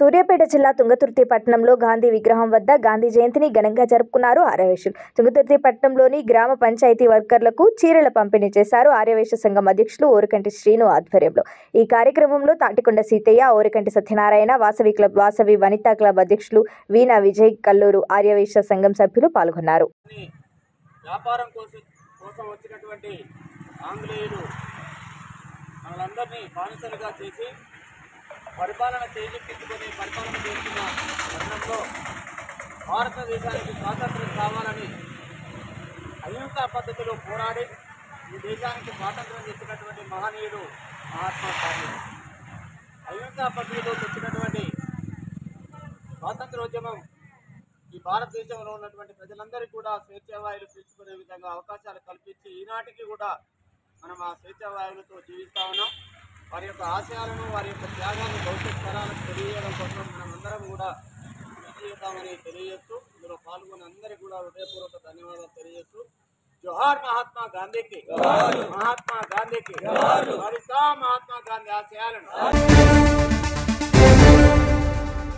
సూర్యాపేట జిల్లా తుంగతుర్తి పట్టణంలో గాంధీ విగ్రహం వద్ద గాంధీ జయంతిని ఘనంగా జరుపుకున్నారు ఆర్యవేశులు తుంగతుర్తి పట్టణంలోని గ్రామ పంచాయతీ వర్కర్లకు చీరల పంపిణీ చేశారు ఆర్యవేశ సంఘం అధ్యక్షులు ఓరకంటి శ్రీను ఆధ్వర్యంలో ఈ కార్యక్రమంలో తాటికొండ సీతయ్య ఓరకంటి సత్యనారాయణ వాసవి క్లబ్ వాసవి వనితా క్లబ్ అధ్యక్షులు వీణా విజయ్ కల్లూరు ఆర్యవేశ సంఘం సభ్యులు పాల్గొన్నారు అని వ్యాపారం కోసం కోసం వచ్చినటువంటి ఆంగ్లేయులు మనలందరినీ బానిసలుగా చేసి పరిపాలన చేజెక్కించుకొని పరిపాలన చేస్తున్న తరుణంలో భారతదేశానికి స్వాతంత్రం కావాలని అహింసా పద్ధతిలో పోరాడి ఈ దేశానికి స్వాతంత్రం తెచ్చినటువంటి మహనీయుడు మహాత్మా గాంధీ అహింసా పద్ధతిలో తెచ్చినటువంటి స్వాతంత్రోద్యమం ఈ భారతదేశంలో ఉన్నటువంటి ప్రజలందరికీ కూడా స్వేచ్ఛావాయులు పీల్చుకునే విధంగా అవకాశాలు కల్పించి ఈనాటికి కూడా మనం ఆ స్వేచ్ఛావాయువులతో జీవిస్తా ఉన్నాం వారి యొక్క ఆశయాలను వారి యొక్క త్యాగాన్ని భవిష్యత్ తరాలకు తెలియజేయడం కోసం మనం అందరం కూడా కృషి చేద్దామని తెలియజేస్తూ ఇందులో పాల్గొన్న అందరికీ కూడా హృదయపూర్వక ధన్యవాదాలు తెలియజేస్తూ జోహార్ మహాత్మా గాంధీకి మహాత్మా గాంధీకి భరిస్తాం మహాత్మా గాంధీ ఆశయాలను